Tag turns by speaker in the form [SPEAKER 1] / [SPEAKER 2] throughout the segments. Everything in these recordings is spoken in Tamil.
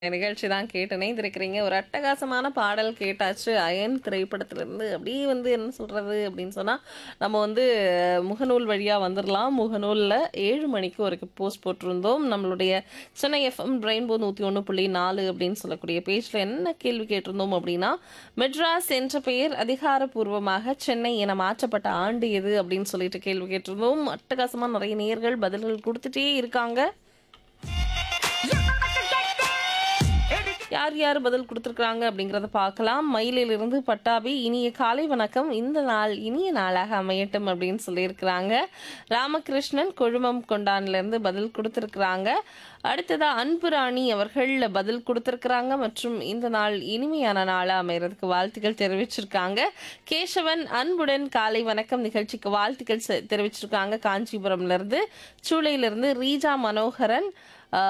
[SPEAKER 1] நிகழ்ச்சி தான் கேட்டு இணைந்திருக்கிறீங்க. ஒரு அட்டகாசமான பாடல் கேட்டாச்சு. அயன் திரைப்படத்திலிருந்து அப்படியே வந்து என்ன சொல்றது அப்படின்னு சொன்னா, நம்ம வந்து முகநூல் வழியா வந்துரலாம். முகநூல்ல 7 மணிக்கு ஒரு போஸ்ட் போட்டிருந்தோம். நம்மளுடைய சென்னை எஃப்எம் ரெயின்போ 101.4 அப்படின்னு சொல்லக்கூடிய பேஜ்ல என்ன கேள்வி கேட்டிருந்தோம் அப்படின்னா, மெட்ராஸ் என்ற பெயர் அதிகாரப்பூர்வமாக சென்னை என மாற்றப்பட்ட ஆண்டு எது அப்படின்னு சொல்லிட்டு கேள்வி கேட்டிருந்தோம். அட்டகாசமா நிறைய நேயர்கள் பதில்கள் குடுத்துட்டே இருக்காங்க. யார் யார் பதில் குடுத்துருக்காங்க அப்படிங்கிறத பார்க்கலாம். மயிலிலிருந்து பட்டாபி இனிய காலை வணக்கம். இந்த நாள் இனிய நாளாக அமையட்டும் அப்படின்னு சொல்லியிருக்கிறாங்க. ராமகிருஷ்ணன் கொழுமம் கொண்டான்லேருந்து பதில் குடுத்துருக்குறாங்க. அடுத்ததா அன்புராணி அவர்கள் பதில் குடுத்துருக்குறாங்க மற்றும் இந்த நாள் இனிமையான நாளா அமையறதுக்கு வாழ்த்துக்கள் தெரிவிச்சிருக்காங்க. கேசவன் அன்புடன் காலை வணக்கம் நிகழ்ச்சிக்கு வாழ்த்துக்கள் செ தெரிவிச்சிருக்காங்க காஞ்சிபுரம்லேருந்து. சூளையிலிருந்து ரீஜா மனோகரன் ஆ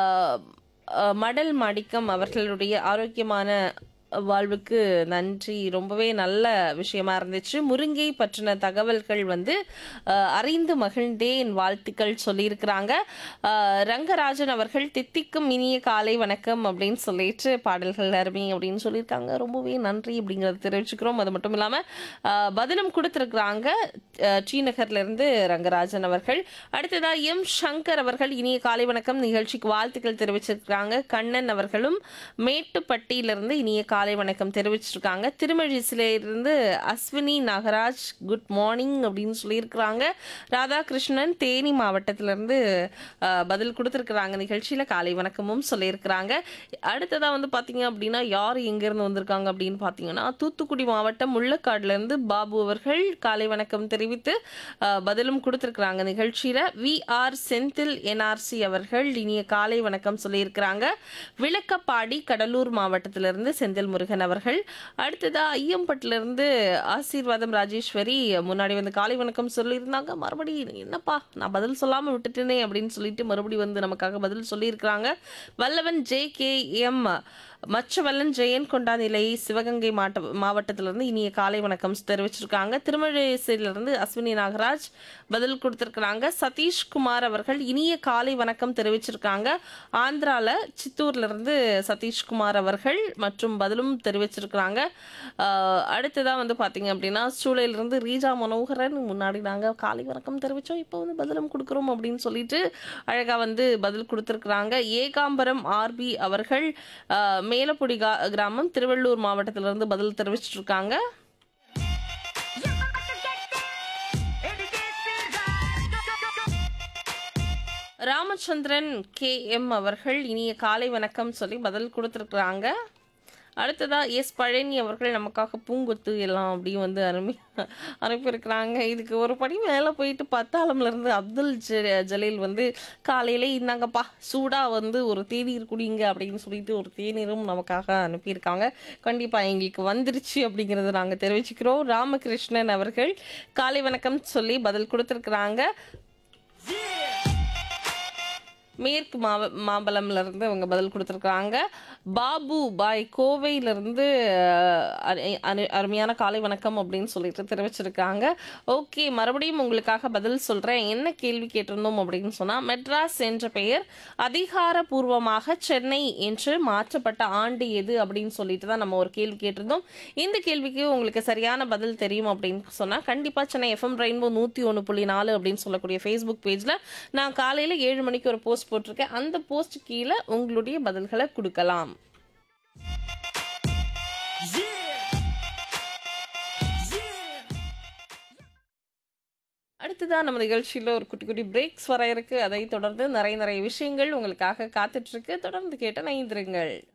[SPEAKER 1] அ மடல் மாணிக்கம் அவர்களுடைய ஆரோக்கியமான வாழ்வுக்கு நன்றி. ரொம்பவே நல்ல விஷயமா இருந்துச்சு. முருங்கை பற்றின தகவல்கள் வந்து அ அறிந்து மகிழ்ந்தேன் வாழ்த்துக்கள் சொல்லியிருக்கிறாங்க. அ ரங்கராஜன் அவர்கள் தித்திக்கும் இனிய காலை வணக்கம் அப்படின்னு சொல்லிட்டு பாடல்கள் அருமை அப்படின்னு சொல்லியிருக்காங்க. ரொம்பவே நன்றி அப்படிங்கிறத தெரிவிச்சுக்கிறோம். அது மட்டும் இல்லாம அ பதிலும் குடுத்துருக்குறாங்க. அ டி நகர்லேருந்து ரங்கராஜன் அவர்கள். அடுத்ததா எம். சங்கர் அவர்கள் இனிய காலை வணக்கம் நிகழ்ச்சிக்கு வாழ்த்துக்கள் தெரிவிச்சிருக்கிறாங்க. கண்ணன் அவர்களும் மேட்டுப்பட்டியிலிருந்து இனிய காலை வணக்கம் தெரிவிச்சிருக்காங்க. திருமழிசியிலிருந்து அஸ்வினி நாகராஜ் குட் மார்னிங் அப்படின்னு சொல்லியிருக்கிறாங்க. ராதாகிருஷ்ணன் தேனி மாவட்டத்திலிருந்து அ பதில் குடுத்துருக்குறாங்க. நிகழ்ச்சியில காலை வணக்கமும் சொல்லியிருக்கிறாங்க. அடுத்ததா வந்து பார்த்தீங்க அப்படின்னா, யார் எங்கேருந்து வந்திருக்காங்க அப்படின்னு பார்த்தீங்கன்னா, தூத்துக்குடி மாவட்டம் முள்ளக்காடுலேருந்து பாபு அவர்கள் காலை வணக்கம் தெரிவித்து அ பதிலும் குடுத்துருக்குறாங்க நிகழ்ச்சியில. வி. ஆர். செந்தில் என்ஆர்சி அவர்கள் இனிய காலை வணக்கம் சொல்லியிருக்கிறாங்க. விளக்கப்பாடி கடலூர் மாவட்டத்திலிருந்து செந்தில் முருகன் அவர்கள். அடுத்ததா ஐயம்பட்டிலிருந்து ஆசீர்வாதம் ராஜேஸ்வரி முன்னாடி வந்து காலை வணக்கம் சொல்லியிருந்தாங்க. மறுபடியும் என்னப்பா நான் பதில் சொல்லாம விட்டுட்டேனே அப்படின்னு சொல்லிட்டு மறுபடியும் வந்து நமக்காக பதில் சொல்லியிருக்கிறாங்க. Vallavan J. K. M. Machavallan Jayan Kondanilai Sivaganga மாவட்ட மாவட்டத்திலிருந்து இனிய காலை வணக்கம் தெரிவிச்சிருக்காங்க. திருமழிசையிலிருந்து அஸ்வினி நாகராஜ் பதில் குடுத்துருக்குறாங்க. சதீஷ்குமார் அவர்கள் இனிய காலை வணக்கம் தெரிவிச்சிருக்காங்க. ஆந்திரால சித்தூர்லேருந்து சதீஷ்குமார் அவர்கள் மற்றும் பதிலும் தெரிவிச்சிருக்கிறாங்க. அ அடுத்ததா வந்து பார்த்தீங்க அப்படின்னா, சூளையிலிருந்து ரீஜா மனோகரன் முன்னாடி நாங்க காலை வணக்கம் தெரிவிச்சோம். இப்போ வந்து பதிலும் குடுக்குறோம் அப்படின்னு சொல்லிட்டு அழகா வந்து பதில் குடுத்துருக்குறாங்க. ஏகாம்பரம் ஆர்.பி. அவர்கள் அ மேலப்பொடி கா கிராமம் திருவள்ளூர் மாவட்டத்திலிருந்து பதில் தெரிவிச்சிருக்காங்க. ராமச்சந்திரன் கே. எம். அவர்கள் இனிய காலை வணக்கம் சொல்லி பதில் குடுத்துருக்குறாங்க. அடுத்ததா எஸ். பழனி அவர்கள் நமக்காக பூங்கொத்து எல்லாம் அப்படியும் வந்து அனுப்பி அனுப்பியிருக்கிறாங்க. இதுக்கு ஒரு படி மேல போயிட்டு பத்தாளம்லேருந்து அப்துல் ஜ ஜலீல் வந்து காலையிலே இந்தாங்கப்பா சூடா வந்து ஒரு தேநீர் குடிங்க அப்படின்னு சொல்லிட்டு ஒரு தேநீரும் நமக்காக அனுப்பியிருக்காங்க. கண்டிப்பா எங்களுக்கு வந்துருச்சு அப்படிங்கிறத நாங்க தெரிவிச்சுக்கிறோம். ராமகிருஷ்ணன் அவர்கள் காலை வணக்கம் சொல்லி பதில் குடுத்துருக்குறாங்க. மேற்கு மாவ மாம்பலம்லேருந்து அவங்க பதில் குடுத்துருக்காங்க. பாபு பாய் கோவையிலிருந்து அரு அரு அருமையான காலை வணக்கம் அப்படின்னு சொல்லிட்டு தெரிவிச்சிருக்காங்க. ஓகே மறுபடியும் உங்களுக்காக பதில் சொல்றேன். என்ன கேள்வி கேட்டிருந்தோம் அப்படின்னு சொன்னா, மெட்ராஸ் என்ற பெயர் அதிகாரப்பூர்வமாக சென்னை என்று மாற்றப்பட்ட ஆண்டு எது அப்படின்னு சொல்லிட்டு தான் நம்ம ஒரு கேள்வி கேட்டிருந்தோம். இந்த கேள்விக்கு உங்களுக்கு சரியான பதில் தெரியும் அப்படின்னு சொன்னா, கண்டிப்பா சென்னை எஃப்எம் ரெயின்போ 101.4 அப்படின்னு சொல்லக்கூடிய ஃபேஸ்புக் பேஜ்ல நான் காலையில 7 மணிக்கு ஒரு போஸ்ட் போட்டிருக்கேன். அந்த போஸ்ட் கீழ உங்களுடைய பதில்கள குடுக்கலாம். அடுத்ததா நம்ம நிகழ்ச்சியில ஒரு குட்டி குட்டி பிரேக்ஸ் வர இருக்கு. அதைத் தொடர்ந்து நிறைய நிறைய விஷயங்கள் உங்களுக்காக காத்துட்டு இருக்கு. தொடர்ந்து கேட்டு இணைந்திருங்கள்.